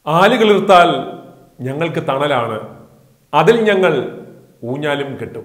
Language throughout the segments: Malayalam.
ആലുകളിർത്താൽ ഞങ്ങൾക്ക് തണലാണ് അതിൽ ഞങ്ങൾ ഊഞ്ഞാലും കെട്ടും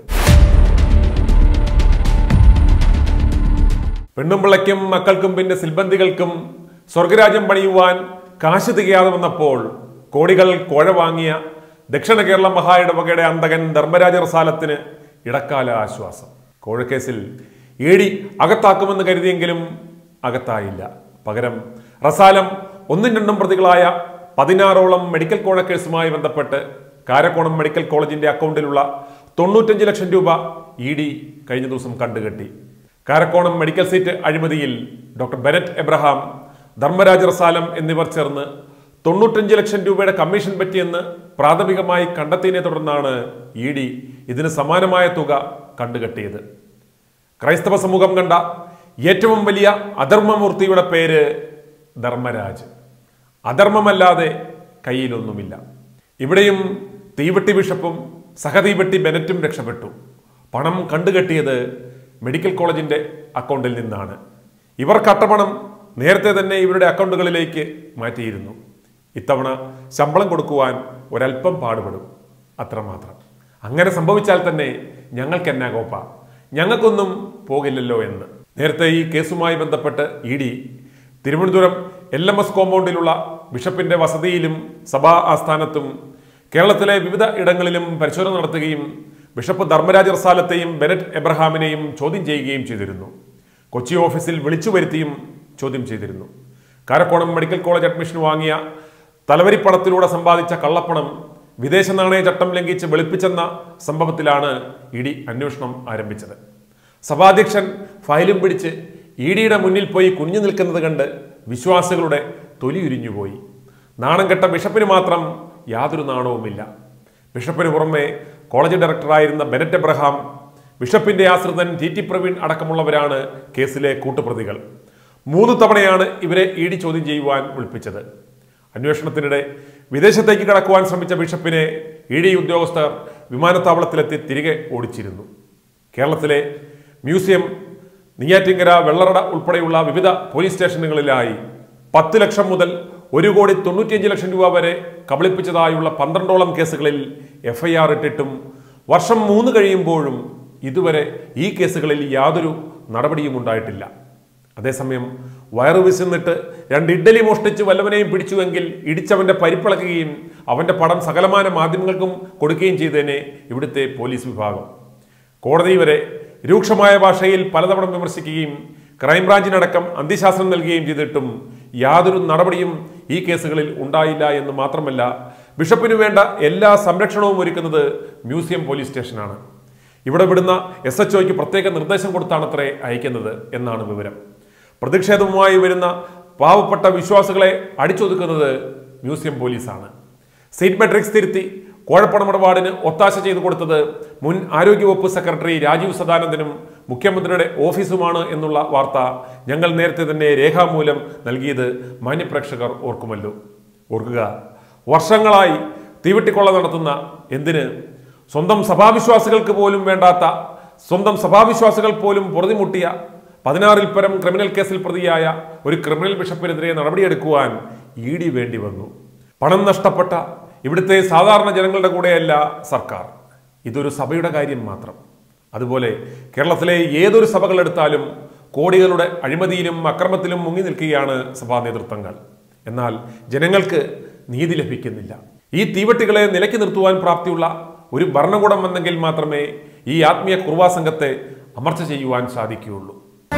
പെണ്ണുമ്പിള്ളയ്ക്കും മക്കൾക്കും പിന്നെ സിൽബന്തികൾക്കും സ്വർഗരാജ്യം പണിയുവാൻ കാശ് തികയാതെ വന്നപ്പോൾ കോടികൾ കോഴ വാങ്ങിയ ദക്ഷിണ കേരള മഹായിടവകയുടെ അന്തകൻ ധർമ്മരാജ റസാലത്തിന് ഇടക്കാല ആശ്വാസം കോഴക്കേസിൽ ഏടി അകത്താക്കുമെന്ന് കരുതിയെങ്കിലും അകത്തായില്ല പകരം റസാലം ഒന്നും രണ്ടും പ്രതികളായ പതിനാറോളം മെഡിക്കൽ കോഴക്കേസുമായി ബന്ധപ്പെട്ട് കാരക്കോണം മെഡിക്കൽ കോളേജിന്റെ അക്കൗണ്ടിലുള്ള തൊണ്ണൂറ്റഞ്ച് ലക്ഷം രൂപ ഇ ഡി കഴിഞ്ഞ ദിവസം കണ്ടുകെട്ടി കാരക്കോണം മെഡിക്കൽ സീറ്റ് അഴിമതിയിൽ ഡോക്ടർ ബെനറ്റ് എബ്രഹാം ധർമ്മരാജ റസാലം എന്നിവർ ചേർന്ന് തൊണ്ണൂറ്റഞ്ച് ലക്ഷം രൂപയുടെ കമ്മീഷൻ പറ്റിയെന്ന് പ്രാഥമികമായി കണ്ടെത്തിയതിനെ തുടർന്നാണ് ഇ ഡി ഇതിന് സമാനമായ തുക കണ്ടുകെട്ടിയത് ക്രൈസ്തവ സമൂഹം കണ്ട ഏറ്റവും വലിയ അധർമ്മമൂർത്തിയുടെ പേര് ധർമ്മരാജ് അധർമ്മമല്ലാതെ കയ്യിലൊന്നുമില്ല ഇവിടെയും തീവെട്ടി ബിഷപ്പും സഹതീവെട്ടി ബെനറ്റും രക്ഷപ്പെട്ടു പണം കണ്ടുകെട്ടിയത് മെഡിക്കൽ കോളേജിന്റെ അക്കൗണ്ടിൽ നിന്നാണ് ഇവർ കട്ടപണം നേരത്തെ തന്നെ ഇവരുടെ അക്കൗണ്ടുകളിലേക്ക് മാറ്റിയിരുന്നു ഇത്തവണ ശമ്പളം കൊടുക്കുവാൻ ഒരല്പം പാടുപെടും അത്രമാത്രം അങ്ങനെ സംഭവിച്ചാൽ തന്നെ ഞങ്ങൾക്ക് എന്നാ കോപ്പ ഞങ്ങൾക്കൊന്നും പോകില്ലല്ലോ എന്ന് നേരത്തെ ഈ കേസുമായി ബന്ധപ്പെട്ട് E D Thiruvananthapuram L M S കോമ്പൗണ്ടിലുള്ള ബിഷപ്പിന്റെ വസതിയിലും സഭാ ആസ്ഥാനത്തും കേരളത്തിലെ വിവിധ ഇടങ്ങളിലും പരിശോധന നടത്തുകയും ബിഷപ്പ് ധർമ്മരാജ റസാലത്തെയും ബെനറ്റ് എബ്രഹാമിനെയും ചോദ്യം ചെയ്യുകയും ചെയ്തിരുന്നു കൊച്ചി ഓഫീസിൽ വിളിച്ചു വരുത്തിയും ചോദ്യം ചെയ്തിരുന്നു കാരക്കോണം മെഡിക്കൽ കോളേജ് അഡ്മിഷൻ വാങ്ങിയ തലവരിപ്പണത്തിലൂടെ സമ്പാദിച്ച കള്ളപ്പണം വിദേശ നാണയ ചട്ടം ലംഘിച്ച് വെളുപ്പിച്ചെന്ന സംഭവത്തിലാണ് ഇ ഡി അന്വേഷണം ആരംഭിച്ചത് സഭാധ്യക്ഷൻ ഫയലും പിടിച്ച് ഇ ഡിയുടെ മുന്നിൽ പോയി കുഞ്ഞു നിൽക്കുന്നത് കണ്ട് വിശ്വാസികളുടെ തൊലിയുരിഞ്ഞുപോയി നാണം കെട്ട ബിഷപ്പിന് മാത്രം യാതൊരു നാണവുമില്ല ബിഷപ്പിന് പുറമെ കോളേജ് ഡയറക്ടറായിരുന്ന ബെനറ്റ് എബ്രഹാം ബിഷപ്പിന്റെ ആശ്രിതൻ ടി ടി പ്രവീൺ അടക്കമുള്ളവരാണ് കേസിലെ കൂട്ടുപ്രതികൾ മൂന്ന് തവണയാണ് ഇവരെ ഇ ഡി ചോദ്യം ചെയ്യുവാൻ വിളിപ്പിച്ചത് അന്വേഷണത്തിനിടെ വിദേശത്തേക്ക് കടക്കുവാൻ ശ്രമിച്ച ബിഷപ്പിനെ ഇ ഡി ഉദ്യോഗസ്ഥർ വിമാനത്താവളത്തിലെത്തി തിരികെ ഓടിച്ചിരുന്നു കേരളത്തിലെ മ്യൂസിയം നെയ്യാറ്റിങ്കര വെള്ളറട ഉൾപ്പെടെയുള്ള വിവിധ പോലീസ് സ്റ്റേഷനുകളിലായി പത്ത് ലക്ഷം മുതൽ ഒരു കോടി തൊണ്ണൂറ്റിയഞ്ച് ലക്ഷം രൂപ വരെ കബളിപ്പിച്ചതായുള്ള പന്ത്രണ്ടോളം കേസുകളിൽ എഫ്ഐആർ ഇട്ടിട്ടും വർഷം മൂന്ന് കഴിയുമ്പോഴും ഇതുവരെ ഈ കേസുകളിൽ യാതൊരു നടപടിയും ഉണ്ടായിട്ടില്ല അതേസമയം വയറു വിശന്നിട്ട് രണ്ട് ഇഡ്ഡലി മോഷ്ടിച്ച് വല്ലവനെയും പിടിച്ചുവെങ്കിൽ ഇടിച്ചവന്റെ പരിപ്പിളക്കുകയും അവന്റെ പടം സകലമാന മാധ്യമങ്ങൾക്കും കൊടുക്കുകയും ചെയ്തതിനെ ഇവിടുത്തെ പോലീസ് വിഭാഗം കോടതി വരെ രൂക്ഷമായ ഭാഷയിൽ പലതവണ വിമർശിക്കുകയും ക്രൈംബ്രാഞ്ചിനടക്കം അന്ത്യശാസനം നൽകുകയും ചെയ്തിട്ടും യാതൊരു നടപടിയും ഈ കേസുകളിൽ ഉണ്ടായില്ല എന്ന് മാത്രമല്ല ബിഷപ്പിനു വേണ്ട എല്ലാ സംരക്ഷണവും ഒരുക്കുന്നത് മ്യൂസിയം പോലീസ് സ്റ്റേഷനാണ് ഇവിടെ വിടുന്ന എസ് എച്ച് ഒയ്ക്ക് പ്രത്യേക നിർദ്ദേശം കൊടുത്താണത്രേ അയക്കുന്നത് എന്നാണ് വിവരം പ്രതിഷേധവുമായി വരുന്ന പാവപ്പെട്ട വിശ്വാസികളെ അടിച്ചൊതുക്കുന്നത് മ്യൂസിയം പോലീസാണ് സെയിന്റ് മെട്രിക്സ് തിരുത്തി കോഴപ്പണമിടപാടിന് ഒത്താശ ചെയ്തു കൊടുത്തത് മുൻ ആരോഗ്യവകുപ്പ് സെക്രട്ടറി രാജീവ് സദാനന്ദനും മുഖ്യമന്ത്രിയുടെ ഓഫീസുമാണ് എന്നുള്ള വാർത്ത ഞങ്ങൾ നേരത്തെ തന്നെ രേഖാമൂലം നൽകിയത് മാന്യപ്രേക്ഷകർ ഓർക്കുമല്ലോ ഓർക്കുക വർഷങ്ങളായി തീവെട്ടിക്കൊള്ള നടത്തുന്ന എന്തിന് സ്വന്തം സഭാവിശ്വാസികൾക്ക് പോലും വേണ്ടാത്ത സ്വന്തം സഭാവിശ്വാസികൾ പോലും പൊറുതിമുട്ടിയ പതിനാറിൽ പരം ക്രിമിനൽ കേസിൽ പ്രതിയായ ഒരു ക്രിമിനൽ ബിഷപ്പിനെതിരെ നടപടിയെടുക്കുവാൻ ഇ ഡി വേണ്ടി വന്നു പണം നഷ്ടപ്പെട്ട ഇവിടുത്തെ സാധാരണ ജനങ്ങളുടെ കൂടെയല്ല സർക്കാർ ഇതൊരു സഭയുടെ കാര്യം മാത്രം അതുപോലെ കേരളത്തിലെ ഏതൊരു സഭകൾ എടുത്താലും കോടികളുടെ അഴിമതിയിലും അക്രമത്തിലും മുങ്ങി നിൽക്കുകയാണ് സഭാ നേതൃത്വങ്ങൾ എന്നാൽ ജനങ്ങൾക്ക് നീതി ലഭിക്കുന്നില്ല ഈ തീവട്ടികളെ നിലയ്ക്ക് നിർത്തുവാൻ പ്രാപ്തിയുള്ള ഒരു ഭരണകൂടം വന്നെങ്കിൽ മാത്രമേ ഈ ആത്മീയ കുർവാ സംഘത്തെ അമർച്ച ചെയ്യുവാൻ സാധിക്കുകയുള്ളൂ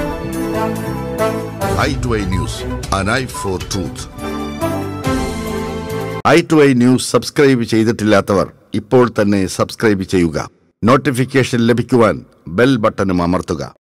eye to eye news an eye for truth eye to eye news subscribe ചെയ്തിട്ടില്ലാത്തവർ ഇപ്പോൾ തന്നെ സബ്സ്ക്രൈബ് ചെയ്യുക നോട്ടിഫിക്കേഷൻ ലഭിക്കുവാൻ ബെൽ ബട്ടണും അമർത്തുക